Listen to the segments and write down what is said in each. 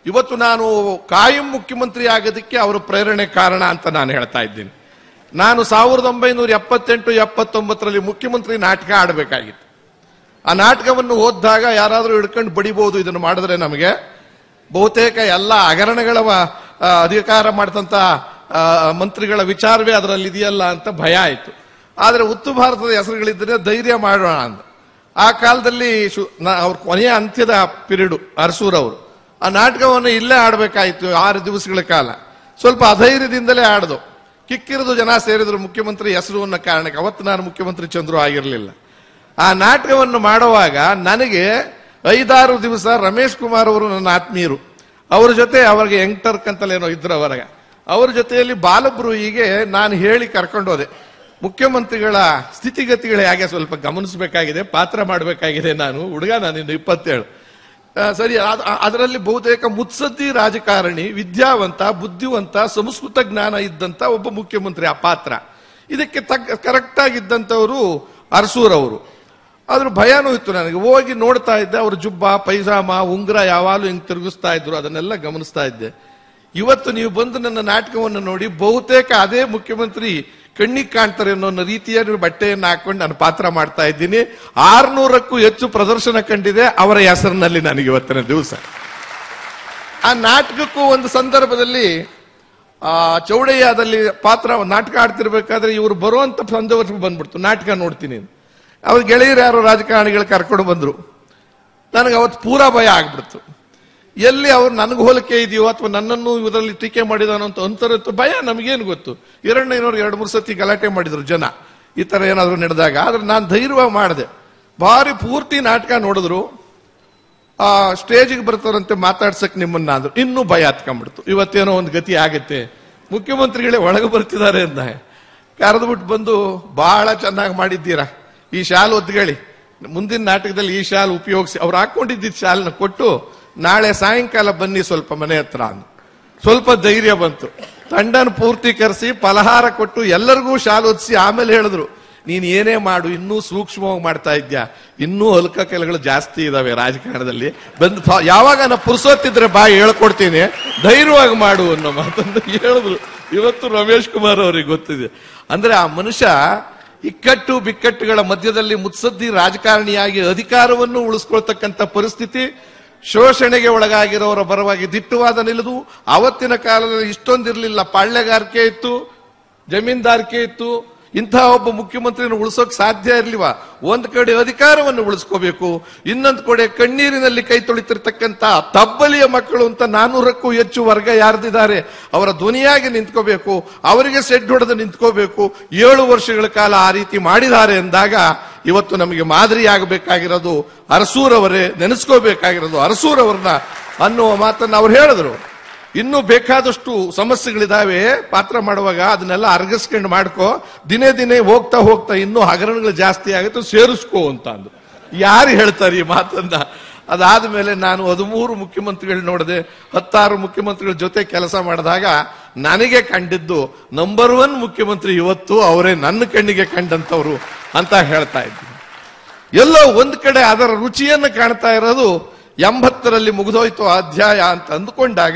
ಇವತ್ತು ನಾನು ಕಾಯಂ ಮುಖ್ಯಮಂತ್ರಿ ಆಗೋದಕ್ಕೆ ಅವರ ಪ್ರೇರಣೆ ಕಾರಣ ಅಂತ ನಾನು ಹೇಳ್ತಾ ಇದ್ದೀನಿ ನಾನು ಸಾವಿರದ ಒಂಬೈನೂರ ಎಪ್ಪತ್ತೆಂಟು ಎಪ್ಪತ್ತೊಂಬತ್ತರಲ್ಲಿ ಮುಖ್ಯಮಂತ್ರಿ ನಾಟಕ ಆಡಬೇಕಾಗಿತ್ತು ಆ ನಾಟಕವನ್ನು ಓದಿದಾಗ ಯಾರಾದರೂ ಹಿಡ್ಕೊಂಡು ಬಡಿಬಹುದು ಇದನ್ನು ಮಾಡಿದ್ರೆ ನಮಗೆ ಬಹುತೇಕ ಎಲ್ಲ ಹಗರಣಗಳ ಆ, ಅಧಿಕಾರ ಮಾಡಿದಂತ ಆ, ಮಂತ್ರಿಗಳ ವಿಚಾರವೇ ಅದರಲ್ಲಿ ಇದೆಯಲ್ಲ ಅಂತ ಭಯ ಆಯಿತು ಆದರೆ ಉತ್ತರ ಭಾರತದ ಹೆಸರುಗಳಿದ್ದರೆ ಧೈರ್ಯ ಮಾಡೋಣ ಅಂತ ಆ ಕಾಲದಲ್ಲಿ ಶು- ನಾ- ಅವ್ರ ಕೊನೆಯ ಅಂತ್ಯದ ಪಿರಿಯಡ್ ಅರಸೂರ್ ಅವರು ಆ ನಾಟಕವನ್ನು ಇಲ್ಲೇ ಆಡಬೇಕಾಯಿತು ಆರು ದಿವಸಗಳ ಕಾಲ ಸ್ವಲ್ಪ ಅಧೈರ್ಯದಿಂದಲೇ ಆಡ್ದು ಕಿಕ್ಕಿರಿದು ಜನ ಸೇರಿದ್ರು ಮುಖ್ಯಮಂತ್ರಿ ಹೆಸರು ಅನ್ನೋ ಕಾರಣಕ್ಕೆ ಅವತ್ತು ನಾನು ಮುಖ್ಯಮಂತ್ರಿ ಚಂದ್ರು ಆಗಿರಲಿಲ್ಲ ಆ ನಾಟಕವನ್ನು ಮಾಡುವಾಗ ನನಗೆ ಐದಾರು ದಿವಸ ರಮೇಶ್ ಕುಮಾರ್ ಅವರು ನನ್ನ ಆತ್ಮೀಯರು ಅವ್ರ ಜೊತೆ ಅವರಿಗೆ ಎಂಟರ್ಕ್ ಅಂತಲೇನೋ ಇದ್ರು ಅವರಾಗ ಅವ್ರ ಜೊತೆಯಲ್ಲಿ ಬಾಲಬ್ರೂಯಿಗೆ ನಾನು ಹೇಳಿ ಕರ್ಕೊಂಡು ಹೋದೆ ಮುಖ್ಯಮಂತ್ರಿಗಳ ಸ್ಥಿತಿಗತಿಗಳು ಹೇಗೆ ಸ್ವಲ್ಪ ಗಮನಿಸಬೇಕಾಗಿದೆ ಪಾತ್ರ ಮಾಡಬೇಕಾಗಿದೆ ನಾನು ಹುಡುಗ ನಾನು ಇನ್ನು ಇಪ್ಪತ್ತೇಳು ಆ, ಸರಿ ಅದ್- ಅ- ಅದರಲ್ಲಿ ಬಹುತೇಕ ಮುತ್ಸದ್ದಿ ರಾಜಕಾರಣಿ ವಿದ್ಯಾವಂತ ಬುದ್ಧಿವಂತ ಸಂಸ್ಕೃತ ಜ್ಞಾನ ಇದ್ದಂತ ಒಬ್ಬ ಮುಖ್ಯಮಂತ್ರಿ ಆ ಪಾತ್ರ ಇದಕ್ಕೆ ತಕ್ಕ ಕರೆಕ್ಟ್ ಆಗಿದ್ದಂಥವರು ಅರಸೂರ್ ಅವರು ಅದ್ರ ಭಯನೂ ಇತ್ತು ನನಗೆ ಹೋಗಿ ನೋಡ್ತಾ ಇದ್ದೆ ಅವ್ರ ಜುಬ್ಬ ಪೈಜಾಮ ಉಂಗುರ ಯಾವಾಗಲೂ ಹಿಂಗ್ ತಿರುಗಿಸ್ತಾ ಇದ್ರು ಅದನ್ನೆಲ್ಲ ಗಮನಿಸ್ತಾ ಇದ್ದೆ ಇವತ್ತು ನೀವು ಬಂದು ನನ್ನ ನಾಟಕವನ್ನು ನೋಡಿ ಬಹುತೇಕ ಅದೇ ಮುಖ್ಯಮಂತ್ರಿ ಕಣ್ಣಿಗೆ ಕಾಣ್ತಾರೆ ಅನ್ನೋ ರೀತಿಯ ಬಟ್ಟೆಯನ್ನು ಹಾಕೊಂಡು ನಾನು ಪಾತ್ರ ಮಾಡ್ತಾ ಇದ್ದೀನಿ ಆರ್ನೂರಕ್ಕೂ ಹೆಚ್ಚು ಪ್ರದರ್ಶನ ಕಂಡಿದೆ ಅವರ ಹೆಸರಿನಲ್ಲಿ ನನಗೆ ಇವತ್ತಿನ ದಿವಸ ಆ ನಾಟಕಕ್ಕೂ ಒಂದು ಸಂದರ್ಭದಲ್ಲಿ ಆ ಚೌಡಯ್ಯದಲ್ಲಿ ಪಾತ್ರ ನಾಟಕ ಆಡ್ತಿರ್ಬೇಕಾದ್ರೆ ಇವರು ಬರುವಂತ ಸಂದರ್ಭ ಬಂದ್ಬಿಡ್ತು ನಾಟಕ ನೋಡ್ತೀನಿ ಅಂತ. ಅವ್ರ ಗೆಳೆಯರು ಯಾರು ರಾಜಕಾರಣಿಗಳು ಕರ್ಕೊಂಡು ಬಂದ್ರು ನನಗೆ ಅವತ್ತು ಪೂರಾ ಭಯ ಆಗ್ಬಿಡ್ತು ಎಲ್ಲಿ ಅವ್ರು ನನಗೆ ಹೋಲಿಕೆ ಇದೆಯೋ ಅಥವಾ ನನ್ನನ್ನು ಇದರಲ್ಲಿ ಟೀಕೆ ಮಾಡಿದಾನೋ ಅಂತ ಅಂತರತ್ತು ಭಯ ನಮಗೇನು ಗೊತ್ತು ಎರಡನೇನವ್ರು ಎರಡು ಮೂರು ಸತಿ ಗಲಾಟೆ ಮಾಡಿದ್ರು ಜನ ಈ ತರ ಏನಾದ್ರು ನಡೆದಾಗ ಆದ್ರೆ ನಾನು ಧೈರ್ಯವಾಗಿ ಮಾಡಿದೆ ಭಾರಿ ಪೂರ್ತಿ ನಾಟಕ ನೋಡಿದ್ರು ಆ ಸ್ಟೇಜಿಗೆ ಬರ್ತಾರಂತೆ ಮಾತಾಡ್ಸಕ್ ನಿಮ್ಮನ್ನ ಅಂದ್ರು ಇನ್ನೂ ಭಯ ಹತ್ಕೊಂಡ್ಬಿಡ್ತು ಇವತ್ತೇನೋ ಒಂದು ಗತಿ ಆಗತ್ತೆ ಮುಖ್ಯಮಂತ್ರಿಗಳೇ ಒಳಗೆ ಬರ್ತಿದ್ದಾರೆ ಅಂತ ಕರೆದ್ಬಿಟ್ಟು ಬಂದು ಬಹಳ ಚೆನ್ನಾಗಿ ಮಾಡಿದ್ದೀರಾ ಈ ಶಾಲ್ ಒದ್ಗೇಳಿ ಮುಂದಿನ ನಾಟಕದಲ್ಲಿ ಈ ಶಾಲ್ ಉಪಯೋಗಿಸಿ ಅವ್ರು ಹಾಕೊಂಡಿದ್ದ ಶಾಲ್ನ ಕೊಟ್ಟು ನಾಳೆ ಸಾಯಂಕಾಲ ಬನ್ನಿ ಸ್ವಲ್ಪ ಮನೆ ಹತ್ರ ಅಂದ್ರು ಸ್ವಲ್ಪ ಧೈರ್ಯ ಬಂತು ತಂಡನ ಪೂರ್ತಿ ಕರೆಸಿ ಫಲಹಾರ ಕೊಟ್ಟು ಎಲ್ಲರಿಗೂ ಶಾಲು ಹೊದಿಸಿ ಆಮೇಲೆ ಹೇಳಿದ್ರು ನೀನ್ ಏನೇ ಮಾಡು ಇನ್ನೂ ಸೂಕ್ಷ್ಮವಾಗಿ ಮಾಡ್ತಾ ಇದ್ಯಾ ಇನ್ನೂ ಅಲ್ಕ ಕೆಲಗಳು ಜಾಸ್ತಿ ಇದಾವೆ ರಾಜಕಾರಣದಲ್ಲಿ ಬಂದು ಫ- ಯಾವಾಗ ನಾ ಪುರ್ಸೊತ್ತಿದ್ರೆ ಬಾ ಹೇಳ್ಕೊಡ್ತೀನಿ ಧೈರ್ಯವಾಗಿ ಮಾಡು ಅನ್ನೋ ಮಾತನ್ನು ಹೇಳಿದ್ರು ಇವತ್ತು ರಮೇಶ್ ಕುಮಾರ್ ಅವರಿಗೆ ಗೊತ್ತಿದೆ ಅಂದ್ರೆ ಆ ಮನುಷ್ಯ ಇಕ್ಕಟ್ಟು ಬಿಕ್ಕಟ್ಟುಗಳ ಮಧ್ಯದಲ್ಲಿ ಮುತ್ಸದ್ದಿ ರಾಜಕಾರಣಿಯಾಗಿ ಅಧಿಕಾರವನ್ನು ಉಳಿಸ್ಕೊಳ್ತಕ್ಕಂಥ ಪರಿಸ್ಥಿತಿ ಶೋಷಣೆಗೆ ಒಳಗಾಗಿರೋರ ಪರವಾಗಿ ದಿಟ್ಟವಾದ ನಿಲ್ಲದು ಅವತ್ತಿನ ಕಾಲದಲ್ಲಿ ಇಷ್ಟೊಂದಿರಲಿಲ್ಲ ಪಾಳ್ಯಗಾರಿಕೆ ಇತ್ತು ಜಮೀನ್ದಾರಿಕೆ ಇತ್ತು ಇಂತಹ ಒಬ್ಬ ಮುಖ್ಯಮಂತ್ರಿಯನ್ನು ಉಳಿಸೋಕ್ ಸಾಧ್ಯ ಇರ್ಲಿವ ಒಂದ್ ಕಡೆ ಅಧಿಕಾರವನ್ನು ಉಳಿಸ್ಕೋಬೇಕು ಇನ್ನೊಂದು ಕಡೆ ಕಣ್ಣೀರಿನಲ್ಲಿ ಕೈ ತೊಳಿತಿರ್ತಕ್ಕಂಥ ತಬ್ಬಲಿಯ ಮಕ್ಕಳು ಅಂತ ನಾನೂರಕ್ಕೂ ಹೆಚ್ಚು ವರ್ಗ ಯಾರ್ದಿದ್ದಾರೆ ಅವರ ಧ್ವನಿಯಾಗಿ ನಿಂತ್ಕೋಬೇಕು ಅವರಿಗೆ ಸೆಡ್ ಹೊಡೆದು ನಿಂತ್ಕೋಬೇಕು ಏಳು ವರ್ಷಗಳ ಕಾಲ ಆ ರೀತಿ ಮಾಡಿದ್ದಾರೆ ಎಂದಾಗ ಇವತ್ತು ನಮಗೆ ಮಾದರಿಯಾಗಬೇಕಾಗಿರೋದು ಅರಸೂರವರೇ ನೆನೆಸ್ಕೋಬೇಕಾಗಿರೋದು ಅರಸೂರವ್ರನ್ನ ಅನ್ನುವ ಮಾತನ್ನ ಅವ್ರು ಹೇಳಿದ್ರು ಇನ್ನೂ ಬೇಕಾದಷ್ಟು ಸಮಸ್ಯೆಗಳಿದಾವೆ ಪಾತ್ರ ಮಾಡುವಾಗ ಅದನ್ನೆಲ್ಲ ಅರ್ಗಿಸ್ಕೊಂಡು ಮಾಡ್ಕೋ ದಿನೇ ದಿನೇ ಹೋಗ್ತಾ ಹೋಗ್ತಾ ಇನ್ನೂ ಹಗರಣಗಳು ಜಾಸ್ತಿ ಆಗುತ್ತೆ ಸೇರಿಸ್ಕೋ ಅಂತ ಅಂದ್ರು ಯಾರು ಹೇಳ್ತಾರೆ ಈ ಮಾತನ್ನ ಅದಾದ ಮೇಲೆ ನಾನು ಹದಿಮೂರು ಮುಖ್ಯಮಂತ್ರಿಗಳು ನೋಡಿದೆ ಹತ್ತಾರು ಮುಖ್ಯಮಂತ್ರಿಗಳ ಜೊತೆ ಕೆಲಸ ಮಾಡಿದಾಗ ನನಗೆ ಕಂಡಿದ್ದು ನಂಬರ್ ಒನ್ ಮುಖ್ಯಮಂತ್ರಿ ಇವತ್ತು ಅವರೇ ನನ್ನ ಕಣ್ಣಿಗೆ ಕಂಡಂತವ್ರು ಅಂತ ಹೇಳ್ತಾ ಇದ್ದೀನಿ ಎಲ್ಲೋ ಒಂದ್ ಕಡೆ ಅದರ ರುಚಿಯನ್ನು ಕಾಣ್ತಾ ಇರೋದು ಎಂಬತ್ತರಲ್ಲಿ ಮುಗಿದೋಯ್ತು ಆ ಅಧ್ಯಾಯ ಅಂತ ಅಂದುಕೊಂಡಾಗ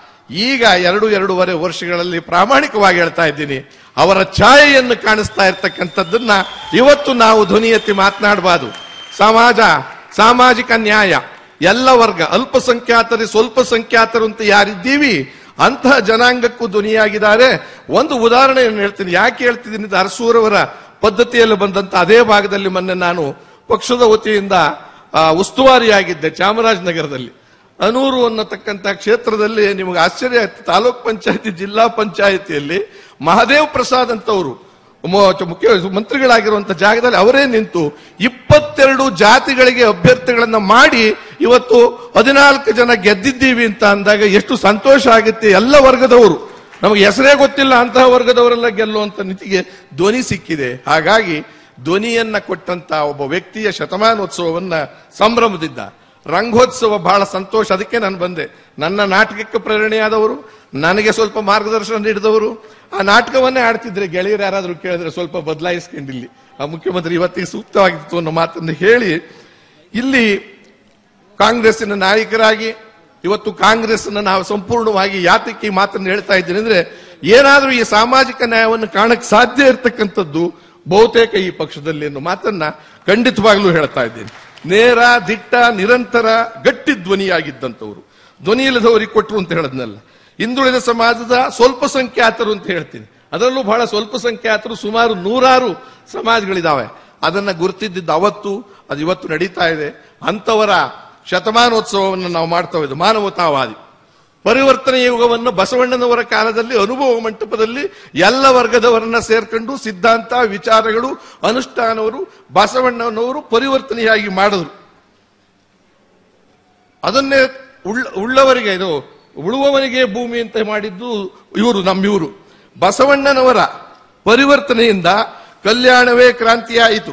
ಈಗ ಎರಡು ಎರಡೂವರೆ ವರ್ಷಗಳಲ್ಲಿ ಪ್ರಾಮಾಣಿಕವಾಗಿ ಹೇಳ್ತಾ ಇದ್ದೀನಿ ಅವರ ಛಾಯೆಯನ್ನು ಕಾಣಿಸ್ತಾ ಇರ್ತಕ್ಕಂಥದ್ದನ್ನ ಇವತ್ತು ನಾವು ಧ್ವನಿ ಎತ್ತಿ ಮಾತನಾಡಬಾರ್ದು ಸಮಾಜ ಸಾಮಾಜಿಕ ನ್ಯಾಯ ಎಲ್ಲ ವರ್ಗ ಅಲ್ಪಸಂಖ್ಯಾತರು ಸ್ವಲ್ಪ ಸಂಖ್ಯಾತರು ಅಂತ ಯಾರಿದ್ದೀವಿ ಅಂತಹ ಜನಾಂಗಕ್ಕೂ ಧ್ವನಿಯಾಗಿದ್ದಾರೆ ಒಂದು ಉದಾಹರಣೆಯನ್ನು ಹೇಳ್ತೀನಿ ಯಾಕೆ ಹೇಳ್ತಿದ್ದೀನಿ ಇದು ಅರಸೂರವರ ಪದ್ಧತಿಯಲ್ಲಿ ಬಂದಂತ ಅದೇ ಭಾಗದಲ್ಲಿ ಮೊನ್ನೆ ನಾನು ಪಕ್ಷದ ವತಿಯಿಂದ ಆ, ಉಸ್ತುವಾರಿಯಾಗಿದ್ದೆ ಚಾಮರಾಜನಗರದಲ್ಲಿ ಅನೂರು ಅನ್ನತಕ್ಕಂಥ ಕ್ಷೇತ್ರದಲ್ಲಿ ನಿಮಗೆ ಆಶ್ಚರ್ಯ ಆಯ್ತು ತಾಲೂಕ್ ಪಂಚಾಯತಿ ಜಿಲ್ಲಾ ಪಂಚಾಯತಿಯಲ್ಲಿ ಮಹಾದೇವ್ ಪ್ರಸಾದ್ ಅಂತವರು ಮು- ಮುಖ್ಯ ಮಂತ್ರಿಗಳಾಗಿರುವಂತ ಜಾಗದಲ್ಲಿ ಅವರೇ ನಿಂತು ಇಪ್ಪತ್ತೆರಡು ಜಾತಿಗಳಿಗೆ ಅಭ್ಯರ್ಥಿಗಳನ್ನ ಮಾಡಿ ಇವತ್ತು ಹದಿನಾಲ್ಕು ಜನ ಗೆದ್ದಿದ್ದೀವಿ ಅಂತ ಅಂದಾಗ ಎಷ್ಟು ಸಂತೋಷ ಆಗುತ್ತೆ ಎಲ್ಲ ವರ್ಗದವರು ನಮಗೆ ಹೆಸರೇ ಗೊತ್ತಿಲ್ಲ ಅಂತಹ ವರ್ಗದವರೆಲ್ಲ ಗೆಲ್ಲುವಂತ ನಿತಿಗೆ ಧ್ವನಿ ಸಿಕ್ಕಿದೆ ಹಾಗಾಗಿ ಧ್ವನಿಯನ್ನ ಕೊಟ್ಟಂತ ಒಬ್ಬ ವ್ಯಕ್ತಿಯ ಶತಮಾನೋತ್ಸವವನ್ನ ಸಂಭ್ರಮದಿದ್ದ ರಂಗೋತ್ಸವ ಬಹಳ ಸಂತೋಷ ಅದಕ್ಕೆ ನಾನು ಬಂದೆ ನನ್ನ ನಾಟಕಕ್ಕೆ ಪ್ರೇರಣೆಯಾದವರು ನನಗೆ ಸ್ವಲ್ಪ ಮಾರ್ಗದರ್ಶನ ನೀಡಿದವರು ಆ ನಾಟಕವನ್ನೇ ಆಡ್ತಿದ್ರೆ ಗೆಳೆಯರು ಯಾರಾದ್ರೂ ಕೇಳಿದ್ರೆ ಸ್ವಲ್ಪ ಬದಲಾಯಿಸ್ಕೊಂಡಿಲ್ಲಿ ಆ ಮುಖ್ಯಮಂತ್ರಿ ಇವತ್ತಿಗೆ ಸೂಕ್ತವಾಗಿತ್ತು ಅನ್ನೋ ಮಾತನ್ನು ಹೇಳಿ ಇಲ್ಲಿ ಕಾಂಗ್ರೆಸ್ಸಿನ ನಾಯಕರಾಗಿ ಇವತ್ತು ಕಾಂಗ್ರೆಸ್ನ ನಾವು ಸಂಪೂರ್ಣವಾಗಿ ಯಾತಕ್ಕೆ ಈ ಮಾತನ್ನು ಹೇಳ್ತಾ ಇದ್ದೀನಿ ಅಂದ್ರೆ ಏನಾದ್ರೂ ಈ ಸಾಮಾಜಿಕ ನ್ಯಾಯವನ್ನು ಕಾಣಕ್ ಸಾಧ್ಯ ಇರತಕ್ಕಂಥದ್ದು ಬಹುತೇಕ ಈ ಪಕ್ಷದಲ್ಲಿ ಅನ್ನೋ ಮಾತನ್ನ ಖಂಡಿತವಾಗ್ಲೂ ಹೇಳ್ತಾ ಇದ್ದೀನಿ ನೇರ ದಿಟ್ಟ ನಿರಂತರ ಗಟ್ಟಿ ಧ್ವನಿಯಾಗಿದ್ದಂಥವ್ರು ಧ್ವನಿ ಇಲ್ಲದವರಿಗೆ ಕೊಟ್ಟರು ಅಂತ ಹೇಳದ್ನಲ್ಲ ಹಿಂದುಳಿದ ಸಮಾಜದ ಸ್ವಲ್ಪ ಸಂಖ್ಯಾತರು ಅಂತ ಹೇಳ್ತೀನಿ ಅದರಲ್ಲೂ ಬಹಳ ಸ್ವಲ್ಪ ಸಂಖ್ಯಾತರು ಸುಮಾರು ನೂರಾರು ಸಮಾಜಗಳಿದಾವೆ ಅದನ್ನ ಗುರುತಿದ್ದಿದ್ದು ಅವತ್ತು ಅದು ಇವತ್ತು ನಡೀತಾ ಇದೆ ಅಂತವರ ಶತಮಾನೋತ್ಸವವನ್ನು ನಾವು ಮಾಡ್ತಾ ಇದ್ದು ಮಾನವತಾವಾದಿ ಪರಿವರ್ತನೆ ಯುಗವನ್ನು ಬಸವಣ್ಣನವರ ಕಾಲದಲ್ಲಿ ಅನುಭವ ಮಂಟಪದಲ್ಲಿ ಎಲ್ಲ ವರ್ಗದವರನ್ನ ಸೇರ್ಕೊಂಡು ಸಿದ್ಧಾಂತ ವಿಚಾರಗಳು ಅನುಷ್ಠಾನವರು ಬಸವಣ್ಣನವರು ಪರಿವರ್ತನೆಯಾಗಿ ಮಾಡಿದ್ರು ಅದನ್ನೇ ಉಳ್ಳ ಉಳ್ಳವರಿಗೆ ಇದು ಉಳುವವನಿಗೆ ಭೂಮಿ ಅಂತ ಮಾಡಿದ್ದು ಇವರು ನಮ್ಮಿವರು ಬಸವಣ್ಣನವರ ಪರಿವರ್ತನೆಯಿಂದ ಕಲ್ಯಾಣವೇ ಕ್ರಾಂತಿಯಾಯಿತು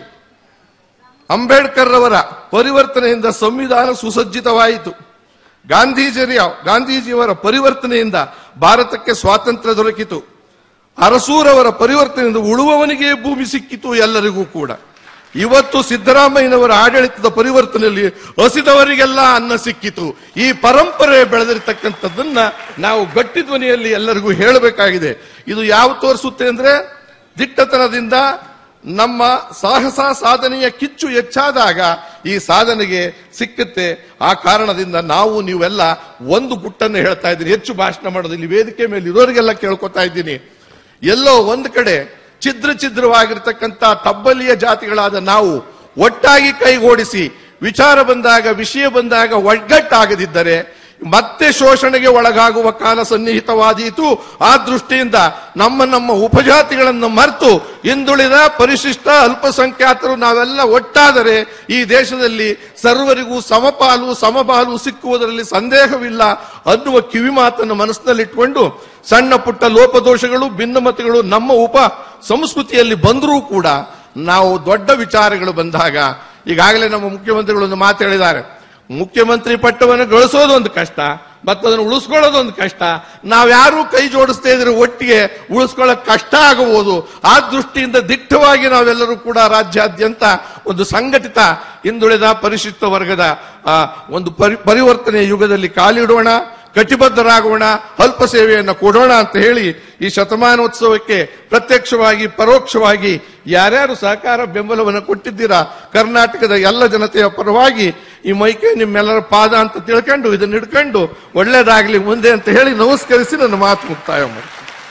ಅಂಬೇಡ್ಕರ್ ಅವರ ಪರಿವರ್ತನೆಯಿಂದ ಸಂವಿಧಾನ ಸುಸಜ್ಜಿತವಾಯಿತು ಗಾಂಧೀಜಿಯ ಗಾಂಧೀಜಿಯವರ ಪರಿವರ್ತನೆಯಿಂದ ಭಾರತಕ್ಕೆ ಸ್ವಾತಂತ್ರ್ಯ ದೊರಕಿತು ಅರಸೂರವರ ಪರಿವರ್ತನೆಯಿಂದ ಉಳುವವನಿಗೆ ಭೂಮಿ ಸಿಕ್ಕಿತು ಎಲ್ಲರಿಗೂ ಕೂಡ ಇವತ್ತು ಸಿದ್ದರಾಮಯ್ಯನವರ ಆಡಳಿತದ ಪರಿವರ್ತನೆಯಲ್ಲಿ ಹಸಿದವರಿಗೆಲ್ಲ ಅನ್ನ ಸಿಕ್ಕಿತು ಈ ಪರಂಪರೆ ಬೆಳೆದಿರ್ತಕ್ಕಂಥದ್ದನ್ನ ನಾವು ಗಟ್ಟಿ ಧ್ವನಿಯಲ್ಲಿ ಎಲ್ಲರಿಗೂ ಹೇಳಬೇಕಾಗಿದೆ ಇದು ಯಾವ ತೋರಿಸುತ್ತೆ ಅಂದ್ರೆ ದಿಟ್ಟತನದಿಂದ ನಮ್ಮ ಸಾಹಸ ಸಾಧನೆಯ ಕಿಚ್ಚು ಹೆಚ್ಚಾದಾಗ ಈ ಸಾಧನೆಗೆ ಸಿಕ್ಕುತ್ತೆ ಆ ಕಾರಣದಿಂದ ನಾವು ನೀವೆಲ್ಲ ಒಂದು ಗುಟ್ಟನ್ನು ಹೇಳ್ತಾ ಇದ್ದೀನಿ ಹೆಚ್ಚು ಭಾಷಣ ಮಾಡೋದು ಇಲ್ಲಿ ವೇದಿಕೆ ಮೇಲೆ ಇರೋರಿಗೆಲ್ಲ ಕೇಳ್ಕೊತಾ ಇದ್ದೀನಿ ಎಲ್ಲೋ ಒಂದು ಕಡೆ ಛಿದ್ರ ಛಿದ್ರವಾಗಿರ್ತಕ್ಕಂಥ ತಬ್ಬಲಿಯ ಜಾತಿಗಳಾದ ನಾವು ಒಟ್ಟಾಗಿ ಕೈಗೂಡಿಸಿ ವಿಚಾರ ಬಂದಾಗ ವಿಷಯ ಬಂದಾಗ ಒಗ್ಗಟ್ಟಾಗದಿದ್ದರೆ ಮತ್ತೆ ಶೋಷಣೆಗೆ ಒಳಗಾಗುವ ಕಾಲ ಸನ್ನಿಹಿತವಾದೀತು ಆ ದೃಷ್ಟಿಯಿಂದ ನಮ್ಮ ನಮ್ಮ ಉಪಜಾತಿಗಳನ್ನು ಮರೆತು ಹಿಂದುಳಿದ ಪರಿಶಿಷ್ಟ ಅಲ್ಪಸಂಖ್ಯಾತರು ನಾವೆಲ್ಲ ಒಟ್ಟಾದರೆ ಈ ದೇಶದಲ್ಲಿ ಸರ್ವರಿಗೂ ಸಮಪಾಲು ಸಮಪಾಲು ಸಿಕ್ಕುವುದರಲ್ಲಿ ಸಂದೇಹವಿಲ್ಲ ಅನ್ನುವ ಕಿವಿ ಮಾತನ್ನು ಮನಸ್ಸಿನಲ್ಲಿಟ್ಟುಕೊಂಡು ಸಣ್ಣ ಪುಟ್ಟ ಲೋಪದೋಷಗಳು ಭಿನ್ನಮತಗಳು ನಮ್ಮ ಉಪ ಸಂಸ್ಕೃತಿಯಲ್ಲಿ ಬಂದರೂ ಕೂಡ ನಾವು ದೊಡ್ಡ ವಿಚಾರಗಳು ಬಂದಾಗ ಈಗಾಗಲೇ ನಮ್ಮ ಮುಖ್ಯಮಂತ್ರಿಗಳು ಒಂದು ಮಾತು ಹೇಳಿದ್ದಾರೆ ಮುಖ್ಯಮಂತ್ರಿ ಪಟ್ಟವನ್ನು ಗಳಿಸೋದು ಒಂದು ಕಷ್ಟ ಮತ್ತು ಅದನ್ನು ಉಳಿಸ್ಕೊಳ್ಳೋದು ಒಂದು ಕಷ್ಟ ನಾವ್ಯಾರೂ ಕೈ ಜೋಡಿಸ್ತಾ ಇದ್ರೆ ಒಟ್ಟಿಗೆ ಉಳಿಸ್ಕೊಳ್ಳೋಕೆ ಕಷ್ಟ ಆಗಬಹುದು ಆ ದೃಷ್ಟಿಯಿಂದ ದಿಟ್ಟವಾಗಿ ನಾವೆಲ್ಲರೂ ಕೂಡ ರಾಜ್ಯಾದ್ಯಂತ ಒಂದು ಸಂಘಟಿತ ಹಿಂದುಳಿದ ಪರಿಶಿಷ್ಟ ವರ್ಗದ ಆ, ಒಂದು ಪರಿ ಪರಿವರ್ತನೆಯ ಯುಗದಲ್ಲಿ ಕಾಲಿಡೋಣ ಕಟಿಬದ್ಧರಾಗೋಣ ಅಲ್ಪ ಸೇವೆಯನ್ನು ಕೊಡೋಣ ಅಂತ ಹೇಳಿ ಈ ಶತಮಾನೋತ್ಸವಕ್ಕೆ ಪ್ರತ್ಯಕ್ಷವಾಗಿ ಪರೋಕ್ಷವಾಗಿ ಯಾರ್ಯಾರು ಸಹಕಾರ ಬೆಂಬಲವನ್ನು ಕೊಟ್ಟಿದ್ದೀರಾ ಕರ್ನಾಟಕದ ಎಲ್ಲ ಜನತೆಯ ಪರವಾಗಿ ಈ ಮೈಕೆ ನಿಮ್ಮೆಲ್ಲರ ಪಾದ ಅಂತ ತಿಳ್ಕೊಂಡು ಇದನ್ನ ಹಿಡ್ಕೊಂಡು ಒಳ್ಳೇದಾಗ್ಲಿ ಮುಂದೆ ಅಂತ ಹೇಳಿ ನಮಸ್ಕರಿಸಿ ನನ್ನ ಮಾತು ಮುಕ್ತಾಯ ಮಾಡಿ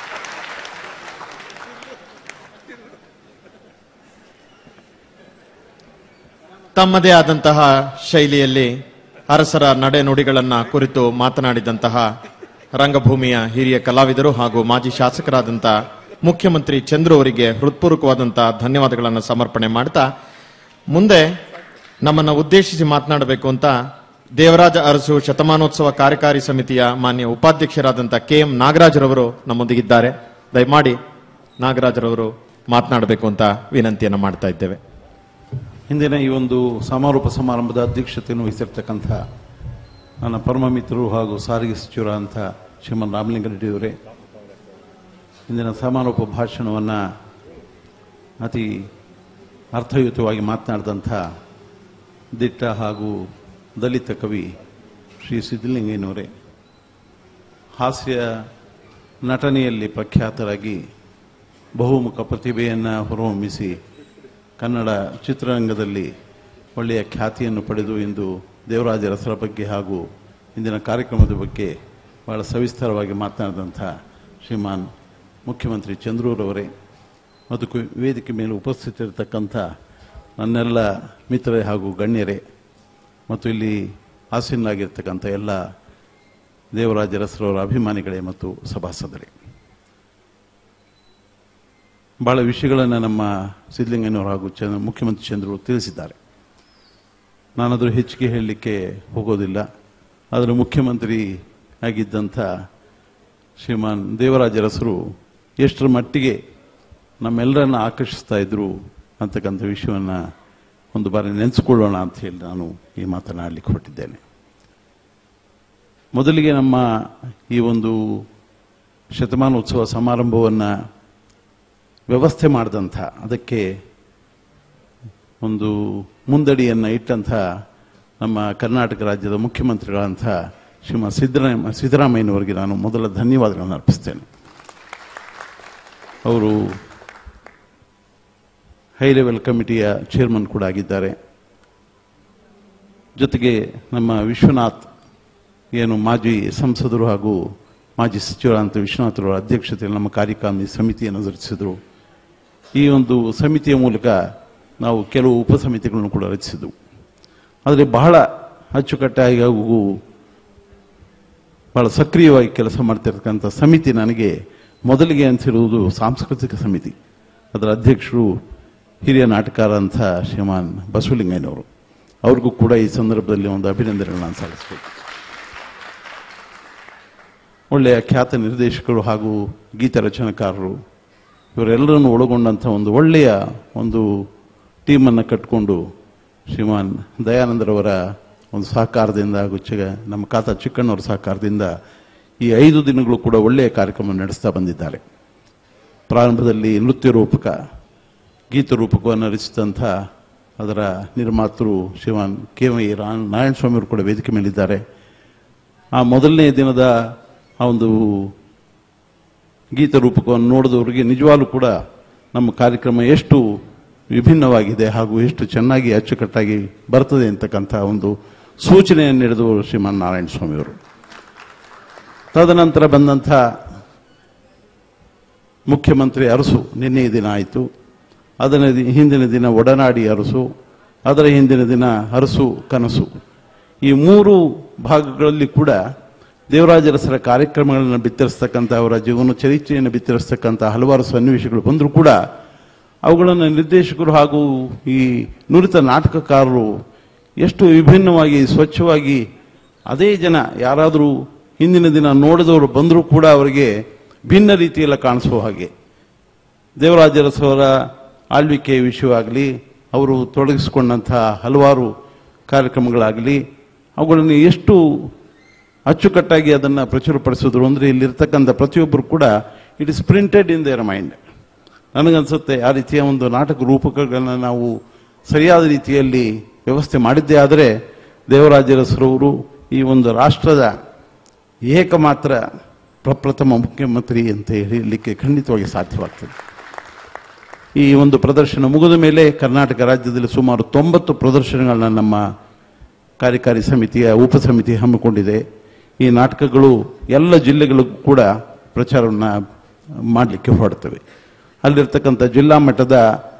ತಮ್ಮದೇ ಆದಂತಹ ಶೈಲಿಯಲ್ಲಿ ಅರಸರ ನಡೆನುಡಿಗಳನ್ನ ಕುರಿತು ಮಾತನಾಡಿದಂತಹ ರಂಗಭೂಮಿಯ ಹಿರಿಯ ಕಲಾವಿದರು ಹಾಗೂ ಮಾಜಿ ಶಾಸಕರಾದಂಥ ಮುಖ್ಯಮಂತ್ರಿ ಚಂದ್ರು ಅವರಿಗೆ ಹೃತ್ಪೂರ್ವಕವಾದಂತಹ ಧನ್ಯವಾದಗಳನ್ನು ಸಮರ್ಪಣೆ ಮಾಡ್ತಾ ಮುಂದೆ ನಮ್ಮನ್ನ ಉದ್ದೇಶಿಸಿ ಮಾತನಾಡಬೇಕು ಅಂತ ದೇವರಾಜ ಅರಸು ಶತಮಾನೋತ್ಸವ ಕಾರ್ಯಕಾರಿ ಸಮಿತಿಯ ಮಾನ್ಯ ಉಪಾಧ್ಯಕ್ಷರಾದಂಥ ಕೆ ಎಂ ನಾಗರಾಜರವರು ನಮ್ಮೊಂದಿಗಿದ್ದಾರೆ ದಯಮಾಡಿ ನಾಗರಾಜರವರು ಮಾತನಾಡಬೇಕು ಅಂತ ವಿನಂತಿಯನ್ನು ಮಾಡ್ತಾ ಇದ್ದೇವೆ ಹಿಂದಿನ ಈ ಒಂದು ಸಮಾರೋಪ ಸಮಾರಂಭದ ಅಧ್ಯಕ್ಷತೆಯನ್ನು ವಹಿಸಿರ್ತಕ್ಕಂಥ ನನ್ನ ಪರಮ ಮಿತ್ರರು ಹಾಗೂ ಸಾರಿಗೆ ಸಚಿವರಾದಂಥ ಶ್ರೀಮನ್ ರಾಮಲಿಂಗಾರೆಡ್ಡಿಯವರೇ ಇಂದಿನ ಸಮಾರೋಪ ಭಾಷಣವನ್ನು ಅತಿ ಅರ್ಥಯುತವಾಗಿ ಮಾತನಾಡಿದಂಥ ದಿಟ್ಟ ಹಾಗೂ ದಲಿತ ಕವಿ ಶ್ರೀ ಸಿದ್ದಲಿಂಗಯ್ಯನವರೇ ಹಾಸ್ಯ ನಟನೆಯಲ್ಲಿ ಪ್ರಖ್ಯಾತರಾಗಿ ಬಹುಮುಖ ಪ್ರತಿಭೆಯನ್ನು ಹೊರಹೊಮ್ಮಿಸಿ ಕನ್ನಡ ಚಿತ್ರರಂಗದಲ್ಲಿ ಒಳ್ಳೆಯ ಖ್ಯಾತಿಯನ್ನು ಪಡೆದು ಇಂದು ದೇವರಾಜ ರಸರ ಬಗ್ಗೆ ಹಾಗೂ ಇಂದಿನ ಕಾರ್ಯಕ್ರಮದ ಬಗ್ಗೆ ಬಹಳ ಸವಿಸ್ತಾರವಾಗಿ ಮಾತನಾಡಿದಂಥ ಶ್ರೀಮಾನ್ ಮುಖ್ಯಮಂತ್ರಿ ಚಂದ್ರೂರವರೇ ಮತ್ತು ಕು- ವೇದಿಕೆ ಮೇಲೆ ಉಪಸ್ಥಿತರಿರ್ತಕ್ಕಂಥ ನನ್ನೆಲ್ಲ ಮಿತ್ರರೇ ಹಾಗೂ ಗಣ್ಯರೇ ಮತ್ತು ಇಲ್ಲಿ ಆಸೀನರಾಗಿರ್ತಕ್ಕಂಥ ಎಲ್ಲ ದೇವರಾಜ ರಸರವರ ಅಭಿಮಾನಿಗಳೇ ಮತ್ತು ಸಭಾಸದರೇ ಬಹಳ ವಿಷಯಗಳನ್ನು ನಮ್ಮ ಸಿದ್ಧಲಿಂಗನವರು ಹಾಗೂ ಚಂದ್ರ ಮುಖ್ಯಮಂತ್ರಿ ಚಂದ್ರು ತಿಳಿಸಿದ್ದಾರೆ ನಾನದ್ರ ಹೆಚ್ಚಿಗೆ ಹೇಳಲಿಕ್ಕೆ ಹೋಗೋದಿಲ್ಲ ಆದರೆ ಮುಖ್ಯಮಂತ್ರಿ ಆಗಿದ್ದಂಥ ಶ್ರೀಮಾನ್ ದೇವರಾಜ ಅರಸರು ಎಷ್ಟರ ಮಟ್ಟಿಗೆ ನಮ್ಮೆಲ್ಲರನ್ನ ಆಕರ್ಷಿಸ್ತಾ ಇದ್ರು ಅಂತಕ್ಕಂಥ ವಿಷಯವನ್ನು ಒಂದು ಬಾರಿ ನೆನೆಸ್ಕೊಳ್ಳೋಣ ಅಂತ ಹೇಳಿ ನಾನು ಈ ಮಾತನಾಡಲಿಕ್ಕೆ ಹೊರಟಿದ್ದೇನೆ ಮೊದಲಿಗೆ ನಮ್ಮ ಈ ಒಂದು ಶತಮಾನೋತ್ಸವ ಸಮಾರಂಭವನ್ನು ವ್ಯವಸ್ಥೆ ಮಾಡಿದಂಥ ಅದಕ್ಕೆ ಒಂದು ಮುಂದಡಿಯನ್ನು ಇಟ್ಟಂಥ ನಮ್ಮ ಕರ್ನಾಟಕ ರಾಜ್ಯದ ಮುಖ್ಯಮಂತ್ರಿಗಳಂಥ ಶ್ರೀಮಾನ್ ಸಿದ್ದರಾಮ ಸಿದ್ದರಾಮಯ್ಯನವರಿಗೆ ನಾನು ಮೊದಲ ಧನ್ಯವಾದಗಳನ್ನು ಅರ್ಪಿಸ್ತೇನೆ ಅವರು ಹೈ ಲೆವೆಲ್ ಕಮಿಟಿಯ ಚೇರ್ಮನ್ ಕೂಡ ಆಗಿದ್ದಾರೆ ಜೊತೆಗೆ ನಮ್ಮ ವಿಶ್ವನಾಥ್ ಏನು ಮಾಜಿ ಸಂಸದರು ಹಾಗೂ ಮಾಜಿ ಸಚಿವರಾದಂಥ ವಿಶ್ವನಾಥ್ರವರ ಅಧ್ಯಕ್ಷತೆಯಲ್ಲಿ ನಮ್ಮ ಕಾರ್ಯಕಾರಿಣಿ ಸಮಿತಿಯನ್ನು ರಚಿಸಿದರು ಈ ಒಂದು ಸಮಿತಿಯ ಮೂಲಕ ನಾವು ಕೆಲವು ಉಪಸಮಿತಿಗಳನ್ನು ಕೂಡ ರಚಿಸಿದವು ಆದರೆ ಬಹಳ ಅಚ್ಚುಕಟ್ಟಾಗಿ ಹಾಗೂ ಬಹಳ ಸಕ್ರಿಯವಾಗಿ ಕೆಲಸ ಮಾಡ್ತಿರ್ತಕ್ಕಂಥ ಸಮಿತಿ ನನಗೆ ಮೊದಲಿಗೆ ಅನಿಸಿರುವುದು ಸಾಂಸ್ಕೃತಿಕ ಸಮಿತಿ ಅದರ ಅಧ್ಯಕ್ಷರು ಹಿರಿಯ ನಾಟಕಾರ ಅಂತ ಶ್ರೀಮಾನ್ ಬಸವಲಿಂಗಯ್ಯನವರು ಅವ್ರಿಗೂ ಕೂಡ ಈ ಸಂದರ್ಭದಲ್ಲಿ ಒಂದು ಅಭಿನಂದನೆಗಳನ್ನು ನಾನು ಸಲ್ಲಿಸಬೇಕು ಒಳ್ಳೆಯ ಖ್ಯಾತ ನಿರ್ದೇಶಕರು ಹಾಗೂ ಗೀತ ರಚನಾಕಾರರು ಇವರೆಲ್ಲರನ್ನು ಒಳಗೊಂಡಂಥ ಒಂದು ಒಳ್ಳೆಯ ಒಂದು ಟೀಮನ್ನು ಕಟ್ಟಿಕೊಂಡು ಶ್ರೀಮಾನ್ ದಯಾನಂದರವರ ಒಂದು ಸಹಕಾರದಿಂದ ಹಾಗೂ ಚಿಗ ನಮ್ಮ ಕಾತ ಚಿಕ್ಕಣ್ಣವರ ಸಹಕಾರದಿಂದ ಈ ಐದು ದಿನಗಳು ಕೂಡ ಒಳ್ಳೆಯ ಕಾರ್ಯಕ್ರಮ ನಡೆಸ್ತಾ ಬಂದಿದ್ದಾರೆ ಪ್ರಾರಂಭದಲ್ಲಿ ನೃತ್ಯ ರೂಪಕ ಗೀತ ರೂಪಕವನ್ನು ರಚಿಸಿದಂಥ ಅದರ ನಿರ್ಮಾತೃ ಶ್ರೀಮಾನ್ ಕೆ ವೈ ನಾರಾಯಣ ಸ್ವಾಮಿಯವರು ಕೂಡ ವೇದಿಕೆ ಮೇಲಿದ್ದಾರೆ ಆ ಮೊದಲನೇ ದಿನದ ಆ ಒಂದು ಗೀತ ರೂಪಕವನ್ನು ನೋಡಿದವರಿಗೆ ನಿಜವಾಗ್ಲೂ ಕೂಡ ನಮ್ಮ ಕಾರ್ಯಕ್ರಮ ಎಷ್ಟು ವಿಭಿನ್ನವಾಗಿದೆ ಹಾಗೂ ಎಷ್ಟು ಚೆನ್ನಾಗಿ ಅಚ್ಚುಕಟ್ಟಾಗಿ ಬರ್ತದೆ ಅಂತಕ್ಕಂಥ ಒಂದು ಸೂಚನೆಯನ್ನು ನೀಡಿದವರು ಶ್ರೀಮಾನ್ ನಾರಾಯಣ ಸ್ವಾಮಿಯವರು ತದನಂತರ ಬಂದಂಥ ಮುಖ್ಯಮಂತ್ರಿ ಅರಸು ನಿನ್ನೆ ದಿನ ಆಯಿತು ಅದರ ಹಿಂದಿನ ದಿನ ಒಡನಾಡಿ ಅರಸು ಅದರ ಹಿಂದಿನ ದಿನ ಅರಸು ಕನಸು ಈ ಮೂರು ಭಾಗಗಳಲ್ಲಿ ಕೂಡ ದೇವರಾಜರಸರ ಕಾರ್ಯಕ್ರಮಗಳನ್ನು ಬಿತ್ತರಿಸ್ತಕ್ಕಂಥ ಅವರ ಜೀವನ ಚರಿತ್ರೆಯನ್ನು ಬಿತ್ತರಿಸ್ತಕ್ಕಂಥ ಹಲವಾರು ಸನ್ನಿವೇಶಗಳು ಬಂದರೂ ಕೂಡ ಅವುಗಳನ್ನು ನಿರ್ದೇಶಕರು ಹಾಗೂ ಈ ನುರಿತ ನಾಟಕಕಾರರು ಎಷ್ಟು ವಿಭಿನ್ನವಾಗಿ ಸ್ವಚ್ಛವಾಗಿ ಅದೇ ಜನ ಯಾರಾದರೂ ಹಿಂದಿನ ದಿನ ನೋಡಿದವರು ಬಂದರೂ ಕೂಡ ಅವರಿಗೆ ಭಿನ್ನ ರೀತಿಯಲ್ಲಿ ಕಾಣಿಸುವ ಹಾಗೆ ದೇವರಾಜರಸವರ ಆಳ್ವಿಕೆ ವಿಷಯವಾಗಲಿ ಅವರು ತೊಡಗಿಸಿಕೊಂಡಂತಹ ಹಲವಾರು ಕಾರ್ಯಕ್ರಮಗಳಾಗಲಿ ಅವುಗಳನ್ನು ಎಷ್ಟು ಅಚ್ಚುಕಟ್ಟಾಗಿ ಅದನ್ನು ಪ್ರಚುರಪಡಿಸಿದ್ರು ಅಂದರೆ ಇಲ್ಲಿರ್ತಕ್ಕಂಥ ಪ್ರತಿಯೊಬ್ಬರು ಕೂಡ it is printed in their mind ನನಗನ್ಸುತ್ತೆ ಆ ರೀತಿಯ ಒಂದು ನಾಟಕ ರೂಪಕಗಳನ್ನು ನಾವು ಸರಿಯಾದ ರೀತಿಯಲ್ಲಿ ವ್ಯವಸ್ಥೆ ಮಾಡಿದ್ದೇ ಆದರೆ ದೇವರಾಜರಸರವರು ಈ ಒಂದು ರಾಷ್ಟ್ರದ ಏಕಮಾತ್ರ ಪ್ರಪ್ರಥಮ ಮುಖ್ಯಮಂತ್ರಿ ಅಂತ ಹೇಳಲಿಕ್ಕೆ ಖಂಡಿತವಾಗಿ ಸಾಧ್ಯವಾಗ್ತದೆ ಈ ಒಂದು ಪ್ರದರ್ಶನ ಮುಗಿದ ಮೇಲೆ ಕರ್ನಾಟಕ ರಾಜ್ಯದಲ್ಲಿ ಸುಮಾರು ತೊಂಬತ್ತು ಪ್ರದರ್ಶನಗಳನ್ನ ನಮ್ಮ ಕಾರ್ಯಕಾರಿ ಸಮಿತಿಯ ಉಪಸಮಿತಿ ಹಮ್ಮಿಕೊಂಡಿದೆ ಈ ನಾಟಕಗಳು ಎಲ್ಲ ಜಿಲ್ಲೆಗಳಿಗೂ ಕೂಡ ಪ್ರಚಾರವನ್ನು ಮಾಡಲಿಕ್ಕೆ ಹೊರಡ್ತವೆ ಅಲ್ಲಿರ್ತಕ್ಕಂಥ ಜಿಲ್ಲಾ ಮಟ್ಟದ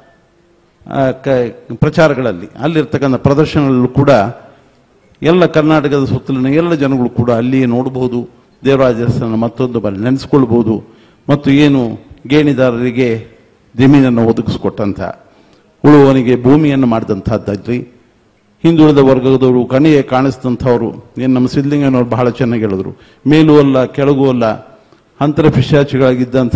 ಆ, ಕ- ಪ್ರಚಾರಗಳಲ್ಲಿ ಅಲ್ಲಿರ್ತಕ್ಕಂಥ ಪ್ರದರ್ಶನಗಳಲ್ಲೂ ಕೂಡ ಎಲ್ಲ ಕರ್ನಾಟಕದ ಸುತ್ತಲಿನ ಎಲ್ಲ ಜನಗಳು ಕೂಡ ಅಲ್ಲಿಯೇ ನೋಡಬಹುದು ದೇವರಾಜರಸನ ಮತ್ತೊಂದು ಬಾರಿ ನೆನೆಸ್ಕೊಳ್ಬಹುದು ಮತ್ತು ಏನು ಗೇಣಿದಾರರಿಗೆ ಜಮೀನನ್ನು ಒದಗಿಸ್ಕೊಟ್ಟಂಥ ಉಳುವವನಿಗೆ ಭೂಮಿಯನ್ನು ಮಾಡಿದಂಥದ್ದಾಗ್ಲಿ ಹಿಂದುಳಿದ ವರ್ಗದವರು ಕಣಿಗೆ ಕಾಣಿಸಿದಂಥವ್ರು ಏನು ನಮ್ಮ ಸಿದ್ಧಲಿಂಗನವರು ಬಹಳ ಚೆನ್ನಾಗಿ ಹೇಳಿದ್ರು ಮೇಲೂ ಅಲ್ಲ ಕೆಳಗೂ ಅಲ್ಲ ಅಂತರ ಪಿಶಾಚಿಗಳಾಗಿದ್ದಂಥ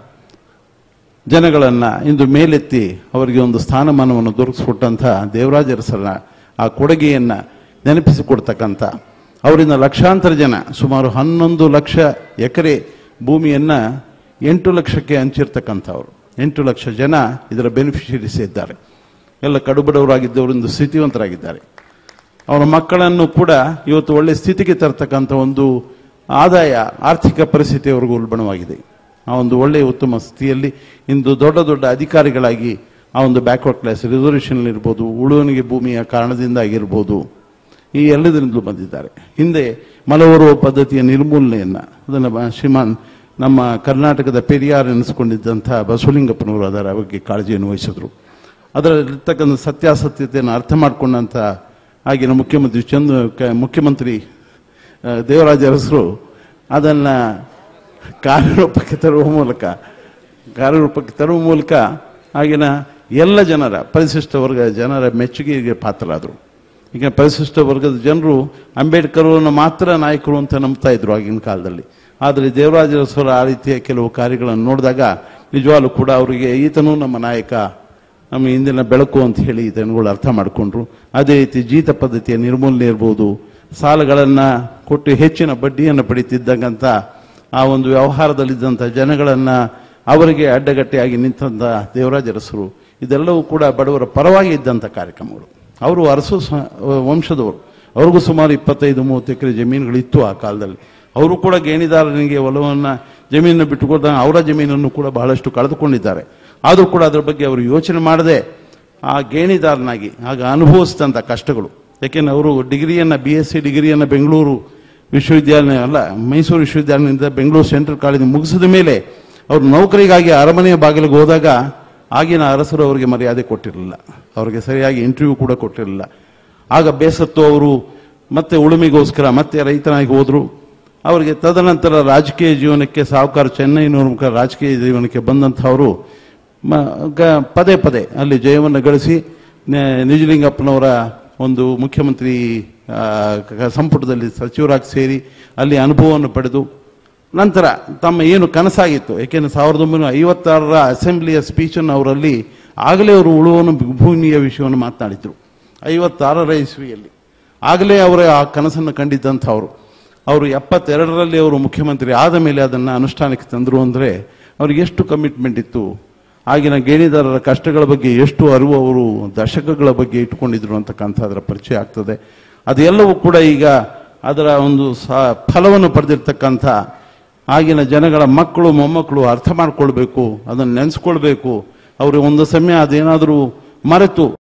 ಜನಗಳನ್ನ ಇಂದು ಮೇಲೆತ್ತಿ ಅವರಿಗೆ ಒಂದು ಸ್ಥಾನಮಾನವನ್ನು ದೊರಕಿಸಿಕೊಟ್ಟಂಥ ದೇವರಾಜರಸರ ಆ ಕೊಡುಗೆಯನ್ನ ನೆನಪಿಸಿಕೊಡ್ತಕ್ಕಂಥ ಅವರಿಂದ ಲಕ್ಷಾಂತರ ಜನ ಸುಮಾರು ಹನ್ನೊಂದು ಲಕ್ಷ ಎಕರೆ ಭೂಮಿಯನ್ನ ಎಂಟು ಲಕ್ಷಕ್ಕೆ ಹಂಚಿರ್ತಕ್ಕಂಥವ್ರು ಎಂಟು ಲಕ್ಷ ಜನ ಇದರ ಬೆನಿಫಿಷರೀಸ್ ಇದ್ದಾರೆ ಎಲ್ಲ ಕಡುಬಡವರಾಗಿದ್ದವರು ಇಂದು ಸ್ಥಿತಿವಂತರಾಗಿದ್ದಾರೆ ಅವರ ಮಕ್ಕಳನ್ನು ಕೂಡ ಇವತ್ತು ಒಳ್ಳೆ ಸ್ಥಿತಿಗೆ ತರ್ತಕ್ಕಂಥ ಒಂದು ಆದಾಯ ಆರ್ಥಿಕ ಪರಿಸ್ಥಿತಿ ಅವರಿಗೂ ಉಲ್ಬಣವಾಗಿದೆ ಆ ಒಂದು ಒಳ್ಳೆಯ ಉತ್ತಮ ಸ್ಥಿತಿಯಲ್ಲಿ ಇಂದು ದೊಡ್ಡ ದೊಡ್ಡ ಅಧಿಕಾರಿಗಳಾಗಿ ಆ ಒಂದು ಬ್ಯಾಕ್ವರ್ಡ್ ಕ್ಲಾಸ್ ರಿಸರ್ವೇಷನ್ ಇರ್ಬೋದು ಉಳುವಣಿಗೆ ಭೂಮಿಯ ಕಾರಣದಿಂದ ಆಗಿರ್ಬೋದು ಈ ಎಲ್ಲದರಿಂದಲೂ ಬಂದಿದ್ದಾರೆ ಹಿಂದೆ ಮಲವರುವ ಪದ್ಧತಿಯ ನಿರ್ಮೂಲನೆಯನ್ನ ಅದನ್ನು ಬ- ಶ್ರೀಮಾನ್ ನಮ್ಮ ಕರ್ನಾಟಕದ ಪೆರಿಯಾರ್ ಎನಿಸ್ಕೊಂಡಿದ್ದಂಥ ಬಸವಲಿಂಗಪ್ಪನವರು ಅದರ ಬಗ್ಗೆ ಕಾಳಜಿಯನ್ನು ವಹಿಸಿದ್ರು ಅದರಲ್ಲಿರ್ತಕ್ಕಂಥ ಸತ್ಯಾಸತ್ಯತೆಯನ್ನು ಅರ್ಥ ಮಾಡಿಕೊಂಡಂಥ ಆಗಿನ ಮುಖ್ಯಮಂತ್ರಿ ಚಂದ್ರ ಕ- ಮುಖ್ಯಮಂತ್ರಿ ಆ, ದೇವರಾಜ ಅರಸರು ಅದನ್ನ ಕಾರ್ಯರೂಪಕ್ಕೆ ತರುವ ಮೂಲಕ ಕಾರ್ಯರೂಪಕ್ಕೆ ತರುವ ಮೂಲಕ ಆಗಿನ ಎಲ್ಲ ಜನರ ಪರಿಶಿಷ್ಟ ವರ್ಗ ಜನರ ಮೆಚ್ಚುಗೆಗೆ ಪಾತ್ರರಾದರು ಈಗ ಪರಿಶಿಷ್ಟ ವರ್ಗದ ಜನರು ಅಂಬೇಡ್ಕರ್ ಅವರನ್ನು ಮಾತ್ರ ನಾಯಕರು ಅಂತ ನಂಬ್ತಾ ಇದ್ರು ಆಗಿನ ಕಾಲದಲ್ಲಿ ಆದರೆ ದೇವರಾಜ ಅರಸರ ಆ ರೀತಿಯ ಕೆಲವು ಕಾರ್ಯಗಳನ್ನು ನೋಡಿದಾಗ ನಿಜವಾಗ್ಲೂ ಕೂಡ ಅವರಿಗೆ ಈತನೂ ನಮ್ಮ ನಾಯಕ ನಮ್ಮ ಇಂದಿನ ಬೆಳಕು ಅಂತ ಹೇಳಿ ಜನಗಳು ಅರ್ಥ ಮಾಡಿಕೊಂಡ್ರು ಅದೇ ರೀತಿ ಜೀತ ಪದ್ಧತಿಯ ನಿರ್ಮೂಲನೆ ಇರ್ಬೋದು ಸಾಲಗಳನ್ನ ಕೊಟ್ಟು ಹೆಚ್ಚಿನ ಬಡ್ಡಿಯನ್ನು ಪಡಿತಿದ್ದಂಥ ಆ ಒಂದು ವ್ಯವಹಾರದಲ್ಲಿದ್ದಂಥ ಜನಗಳನ್ನ ಅವರಿಗೆ ಅಡ್ಡಗಟ್ಟೆಯಾಗಿ ನಿಂತಂಥ ದೇವರಾಜ ಅರಸರು ಇದೆಲ್ಲವೂ ಕೂಡ ಬಡವರ ಪರವಾಗಿ ಇದ್ದಂಥ ಕಾರ್ಯಕ್ರಮಗಳು ಅವರು ಅರಸು ಸ- ವಂಶದವರು ಅವ್ರಿಗೂ ಸುಮಾರು ಇಪ್ಪತ್ತೈದು ಮೂವತ್ತು ಎಕರೆ ಜಮೀನುಗಳಿತ್ತು ಆ ಕಾಲದಲ್ಲಿ ಅವರು ಕೂಡ ಗೇಣಿದಾರನಿಗೆ ಒಲವನ್ನ ಜಮೀನನ್ನು ಬಿಟ್ಟುಕೊಡ್ದಾಗ ಅವರ ಜಮೀನನ್ನು ಕೂಡ ಬಹಳಷ್ಟು ಕಳೆದುಕೊಂಡಿದ್ದಾರೆ ಆದರೂ ಕೂಡ ಅದರ ಬಗ್ಗೆ ಅವರು ಯೋಚನೆ ಮಾಡದೆ ಆ ಗೇಣಿದಾರನಾಗಿ ಆಗ ಅನುಭವಿಸಿದಂಥ ಕಷ್ಟಗಳು ಯಾಕೆಂದ್ರೆ ಅವರು ಡಿಗ್ರಿಯನ್ನ ಬಿ ಎಸ್ ಸಿ ಡಿಗ್ರಿಯನ್ನ ಬೆಂಗಳೂರು ವಿಶ್ವವಿದ್ಯಾಲಯ ಅಲ್ಲ ಮೈಸೂರು ವಿಶ್ವವಿದ್ಯಾಲಯದಿಂದ ಬೆಂಗಳೂರು ಸೆಂಟ್ರಲ್ ಕಾಲೇಜ್ ಮುಗಿಸಿದ ಮೇಲೆ ಅವರು ನೌಕರಿಗಾಗಿ ಅರಮನೆಯ ಬಾಗಿಲಿಗೆ ಹೋದಾಗ ಆಗಿನ ಅರಸರು ಅವರಿಗೆ ಮರ್ಯಾದೆ ಕೊಟ್ಟಿರಲಿಲ್ಲ ಅವರಿಗೆ ಸರಿಯಾಗಿ ಇಂಟರ್ವ್ಯೂ ಕೂಡ ಕೊಟ್ಟಿರಲಿಲ್ಲ ಆಗ ಬೇಸತ್ತು ಅವರು ಮತ್ತೆ ಉಳುಮೆಗೋಸ್ಕರ ಮತ್ತೆ ರೈತನಾಗಿ ಹೋದ್ರು ಅವರಿಗೆ ತದನಂತರ ರಾಜಕೀಯ ಜೀವನಕ್ಕೆ ಸಾಹುಕಾರ ಚೆನ್ನೈನೂರು ಮುಖ ರಾಜಕೀಯ ಜೀವನಕ್ಕೆ ಬಂದಂಥವರು ಮ- ಗ- ಪದೇ ಪದೇ ಅಲ್ಲಿ ಜಯವನ್ನು ಗಳಿಸಿ ನ- ನಿಜಲಿಂಗಪ್ಪನವರ ಒಂದು ಮುಖ್ಯಮಂತ್ರಿ ಆ, ಕ- ಸಂಪುಟದಲ್ಲಿ ಸಚಿವರಾಗಿ ಸೇರಿ ಅಲ್ಲಿ ಅನುಭವವನ್ನು ಪಡೆದು ನಂತರ ತಮ್ಮ ಏನು ಕನಸಾಗಿತ್ತು ಏಕೆಂದರೆ ಸಾವಿರದ ಒಂಬೈನೂರ ಐವತ್ತಾರರ ಅಸೆಂಬ್ಲಿಯ ಸ್ಪೀಚನ್ನು ಅವರಲ್ಲಿ ಆಗಲೇ ಅವರು ಉಳುವನು ಭೂಮಿಯ ವಿಷಯವನ್ನು ಮಾತನಾಡಿದ್ರು ಐವತ್ತಾರರ ಇಸ್ವಿಯಲ್ಲಿ ಆಗಲೇ ಅವರ ಆ ಕನಸನ್ನು ಕಂಡಿದ್ದಂಥವ್ರು ಅವರು ಎಪ್ಪತ್ತೆರಡರಲ್ಲಿ ಅವರು ಮುಖ್ಯಮಂತ್ರಿ ಆದ ಮೇಲೆ ಅದನ್ನು ಅನುಷ್ಠಾನಕ್ಕೆ ತಂದರು ಅಂದರೆ ಅವ್ರಿಗೆ ಎಷ್ಟು ಕಮಿಟ್ಮೆಂಟ್ ಇತ್ತು ಆಗಿನ ಗೇಣಿದಾರರ ಕಷ್ಟಗಳ ಬಗ್ಗೆ ಎಷ್ಟು ಅರಿವು ಅವರು ದಶಕಗಳ ಬಗ್ಗೆ ಇಟ್ಟುಕೊಂಡಿದ್ರು ಅಂತಕ್ಕಂಥದ್ರ ಪರಿಚಯ ಆಗ್ತದೆ ಅದೆಲ್ಲವೂ ಕೂಡ ಈಗ ಅದರ ಒಂದು ಸ ಫಲವನ್ನು ಪಡೆದಿರ್ತಕ್ಕಂಥ ಆಗಿನ ಜನಗಳ ಮಕ್ಕಳು ಮೊಮ್ಮಕ್ಕಳು ಅರ್ಥ ಮಾಡ್ಕೊಳ್ಬೇಕು ಅದನ್ನು ನೆನೆಸ್ಕೊಳ್ಬೇಕು ಅವರು ಒಂದು ಸಮಯ ಅದೇನಾದರೂ ಮರೆತು